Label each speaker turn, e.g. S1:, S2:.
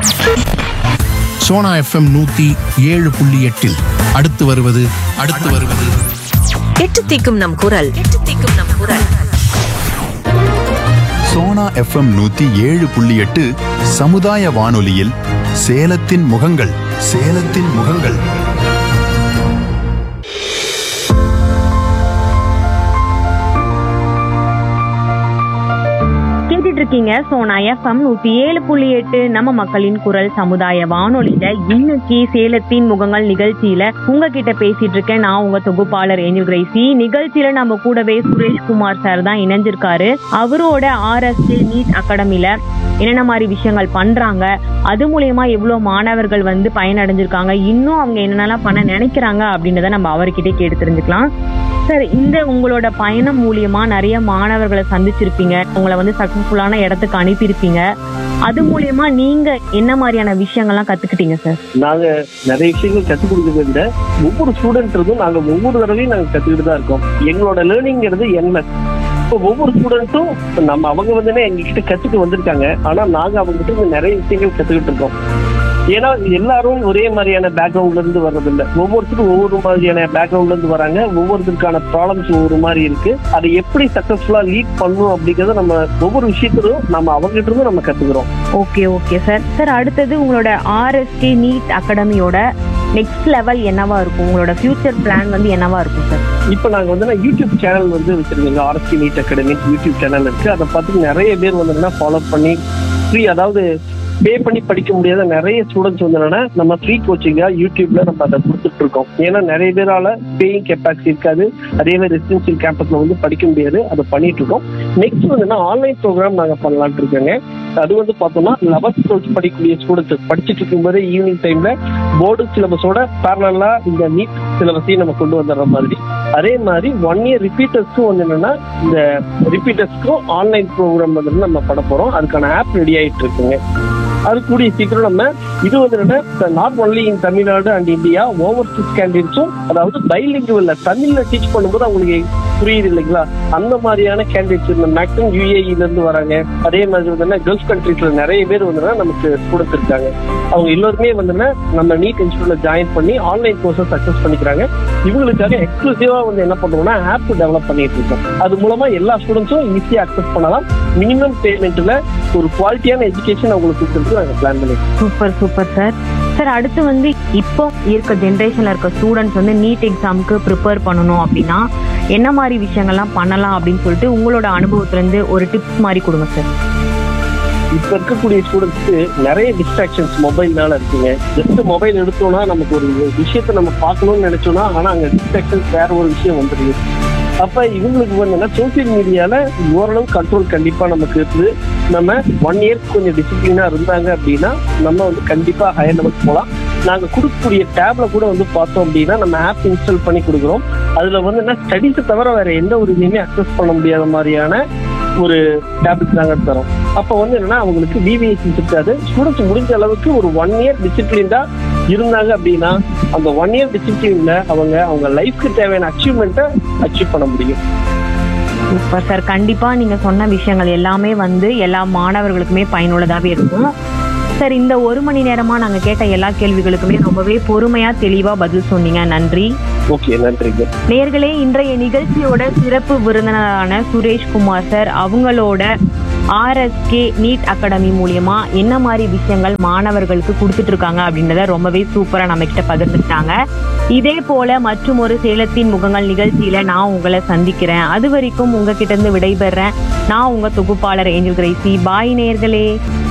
S1: Sona FM நூத்தி ஏழு புள்ளி எட்டில் அடுத்து வருவது அடுத்து வருவது
S2: எட்டு தீக்கும் நம் குரல் எட்டு தீக்கும் நம் குரல்
S3: சோனா எஃப்எம் நூத்தி ஏழு புள்ளி எட்டு சமுதாய வானொலியில் சேலத்தின் முகங்கள் சேலத்தின் முகங்கள்
S4: கேட்டுட்டு இருக்கீங்க சோனா எஃப்எம் நூத்தி ஏழு புள்ளி எட்டு நம்ம மக்களின் குரல் சமுதாய வானொலியில இன்னைக்கு சேலத்தின் முகங்கள் நிகழ்ச்சியில உங்ககிட்ட பேசிட்டு இருக்கேன் நான் உங்க தொகுப்பாளர் ஏஞ்சல் கிரேசி நிகழ்ச்சியில நம்ம கூடவே சுரேஷ்குமார் சார் தான் இணைஞ்சிருக்காரு அவரோட ஆர்எஸ்டி நீட் அகாடமில என்னென்ன மாதிரி விஷயங்கள் பண்றாங்க அது மூலியமா எவ்வளவு மாணவர்கள் வந்து பயனடைஞ்சிருக்காங்க இன்னும் அவங்க என்னென்னலாம் பண்ண நினைக்கிறாங்க அப்படின்றத நம்ம அவர்கிட்ட கேட்டு தெரிஞ்சுக்கலாம் சார் இந்த உங்களோட பயணம் மூலியமா நிறைய மாணவர்களை சந்திச்சிருப்பீங்க உங்களை வந்து சக்சஸ்ஃபுல்லான இடத்துக்கு அனுப்பியிருப்பீங்க அது மூலியமா நீங்க என்ன மாதிரியான விஷயங்கள்லாம் கத்துக்கிட்டீங்க சார்
S5: நாங்க நிறைய விஷயங்கள் கற்றுக் கொடுக்கறதை விட ஒவ்வொரு ஸ்டூடெண்ட்டும் நாங்க ஒவ்வொரு தடவையும் நாங்க கத்துக்கிட்டு தான் இருக்கோம் எங்களோட லேர்னிங்கிறது என்லெஸ் இப்போ ஒவ்வொரு ஸ்டூடெண்ட்டும் நம்ம அவங்க வந்து எங்ககிட்ட கத்துட்டு வந்திருக்காங்க ஆனா நாங்க அவங்க கிட்ட இருந்து நிறைய விஷயங்கள் கத்துக்கிட்டு இருக்கோம் ஏன்னா எல்லாரும் ஒரே மாதிரியான பேக்ரவுண்ட்ல இருந்து வர்றதில்ல ஒவ்வொருத்தரும் ஒவ்வொரு மாதிரியான பேக்ரவுண்ட்ல இருந்து வராங்க ஒவ்வொருத்தருக்கான ப்ராப்ளம்ஸ் ஒவ்வொரு மாதிரி இருக்கு அதை எப்படி சக்சஸ்ஃபுல்லா லீட் பண்ணணும் அப்படிங்கறத நம்ம ஒவ்வொரு விஷயத்திலும் நம்ம அவங்க கிட்ட இருந்து நம்ம கத்துக்கிறோம்
S4: ஓகே ஓகே சார் சார் அடுத்தது உங்களோட ஆர்எஸ்டி நீட் அகாடமியோட நெக்ஸ்ட் லெவல் என்னவா இருக்கும் உங்களோட ஃபியூச்சர் பிளான் வந்து என்னவா இருக்கும் சார்
S5: இப்போ நாங்க வந்து நான் யூடியூப் சேனல் வந்து வச்சிருக்கோங்க RST NEET academy YouTube channel இருக்கு அதை பார்த்து நிறைய பேர் வந்து ஃபாலோ பண்ணி ஃப்ரீ அதாவது பே பண்ணி படிக்க முடியாத நிறைய ஸ்டூடெண்ட்ஸ் வந்து என்னன்னா நம்ம ஃப்ரீ கோச்சிங்கா யூடியூப்ல நம்ம அதை கொடுத்துட்டு இருக்கோம் ஏன்னா நிறைய பேரால பேயிங் கெப்பாசிட்டி இருக்காது அதே மாதிரி ரெசிடென்சியல் கேம்பஸ்ல வந்து படிக்க முடியாது அதை பண்ணிட்டு இருக்கோம் நெக்ஸ்ட் வந்து ஆன்லைன் ப்ரோக்ராம் நாங்க பண்ணலாம்னு இருக்கோங்க அது வந்து பார்த்தோம்னா லெவன்த் டுவெல்த் படிக்கக்கூடிய ஸ்டூடெண்ட்ஸ் படிச்சுட்டு இருக்கும்போதே ஈவினிங் டைம்ல போர்டு சிலபஸோட பேரலா இந்த நீட் சிலபஸையும் நம்ம கொண்டு வந்துடுற மாதிரி அதே மாதிரி ஒன் இயர் ரிப்பீட்டர்ஸ்க்கும் வந்து என்னன்னா இந்த ரிப்பீட்டர்ஸ்க்கும் ஆன்லைன் ப்ரோக்ராம் வந்து நம்ம பண்ண போறோம் அதுக்கான ஆப் ரெடி ஆயிட்டு இருக்குங்க அது கூடிய சீக்கிரம் நம்ம இது வந்து என்னன்னா not only in Tamil Nadu and India overseas கேண்டிடேட்ஸும் அதாவது பைலிங்குவல்ல தமிழ்ல டீச் பண்ணும்போது அவங்களுக்கு புரியுது இல்லைங்களா அந்த மாதிரியான கேண்டிடேட்ஸ் இந்த மேக்ஸிமம் யூஏஇல இருந்து வராங்க அதே மாதிரி வந்து கல்ஃப் கண்ட்ரீஸ்ல நிறைய பேர் வந்து நமக்கு ஸ்டூடெண்ட்ஸ் இருக்காங்க அவங்க எல்லோருமே வந்து நம்ம நீட் இன்ஸ்டியூட்ல ஜாயின் பண்ணி ஆன்லைன் கோர்ஸை சக்சஸ் பண்ணிக்கிறாங்க இவங்களுக்காக எக்ஸ்க்ளூசிவா வந்து என்ன பண்றோம்னா ஆப் டெவலப் பண்ணிட்டு இருக்கோம் அது மூலமா எல்லா ஸ்டூடெண்ட்ஸும் ஈஸியா அக்சஸ் பண்ணலாம் மினிமம் பேமெண்ட்ல ஒரு குவாலிட்டியான எஜுகேஷன் அவங்களுக்கு கொடுக்கறதுக்கு நாங்க பிளான் பண்ணிருக்கோம்
S4: சூப்பர் சூப்பர் சார் சார் அடுத்து வந்து இப்போ இருக்க ஜென்ரேஷன்ல இருக்க ஸ்டூடெண்ட்ஸ் வந்து நீட் எக்ஸாமுக்கு ப்ரிப்பேர் பண்ணணும் அப்படின்னா என்ன மாதிரி விஷயங்கள்லாம் பண்ணலாம் அப்படின்னு சொல்லிட்டு உங்களோட அனுபவத்துல இருந்து ஒரு டிப்ஸ் மாதிரி கொடுங்க சார்
S5: இப்ப இருக்கக்கூடிய ஸ்டூடெண்ட்ஸ்க்கு நிறைய டிஸ்ட்ராக்ஷன்ஸ் மொபைல்னால இருக்குங்க ஜஸ்ட் மொபைல் எடுத்தோம்னா நமக்கு ஒரு விஷயத்த நம்ம பார்க்கணும்னு நினைச்சோம்னா ஆனா அங்க டிஸ்ட்ராக்ஷன்ஸ் வேற ஒரு விஷயம் வந்துடுது அப்ப இவங்களுக்கு வந்து சோசியல் மீடியால ஓரளவு கண்ட்ரோல் கண்டிப்பா நமக்கு இருக்குது நம்ம ஒன் இயர் கொஞ்சம் டிசிப்ளினா இருந்தாங்க அப்படின்னா நம்ம வந்து கண்டிப்பா ஹையர் லெவல் போகலாம் நாங்க கொடுக்கக்கூடிய டேப்ல கூட வந்து பார்த்தோம் அப்படின்னா நம்ம ஆப் இன்ஸ்டால் பண்ணி கொடுக்குறோம் அதுல வந்து என்ன ஸ்டடிஸை தவிர வேற எந்த ஒரு இதையுமே அக்சஸ் பண்ண முடியாத மாதிரியான ஒரு டேப்லெட் நாங்க தரோம் அப்போ வந்து என்னன்னா அவங்களுக்கு விவிஎஸ் இருக்காது ஸ்டூடெண்ட்ஸ் முடிஞ்ச அளவுக்கு ஒரு ஒன் இயர் டிசிப்ளின்டா இருந்தாங்க அப்படின்னா அந்த ஒன் இயர் டிசிப்ளின்ல அவங்க அவங்க லைஃப்க்கு தேவையான அச்சீவ்மெண்ட்டை அச்சீவ் பண்ண முடியும்
S4: சூப்பர் சார் கண்டிப்பா நீங்க சொன்ன விஷயங்கள் எல்லாமே வந்து எல்லா மாணவர்களுக்குமே பயனுள்ளதாவே இருக்கும் சார் இந்த ஒரு மணி நேரமா நாங்க கேட்ட எல்லா கேள்விகளுக்குமே ரொம்பவே பொறுமையா தெளிவா பதில் சொன்னீங்க நன்றி
S5: ஓகே நன்றிங்க
S4: நேர்களே இன்றைய நிகழ்ச்சியோட சிறப்பு விருந்தினரான சுரேஷ் குமார் சார் அவங்களோட ஆர்எஸ்கே நீட் அகாடமி மூலியமா என்ன மாதிரி விஷயங்கள் மாணவர்களுக்கு கொடுத்துட்டு இருக்காங்க அப்படின்றத ரொம்பவே சூப்பரா நம்ம கிட்ட பகிர்ந்துட்டாங்க இதே போல மற்றும் ஒரு சேலத்தின் முகங்கள் நிகழ்ச்சியில நான் உங்களை சந்திக்கிறேன் அது வரைக்கும் உங்ககிட்ட இருந்து விடைபெறேன் நான் உங்க தொகுப்பாளர் ஏஞ்சல் கிரைசி பாய் நேர்களே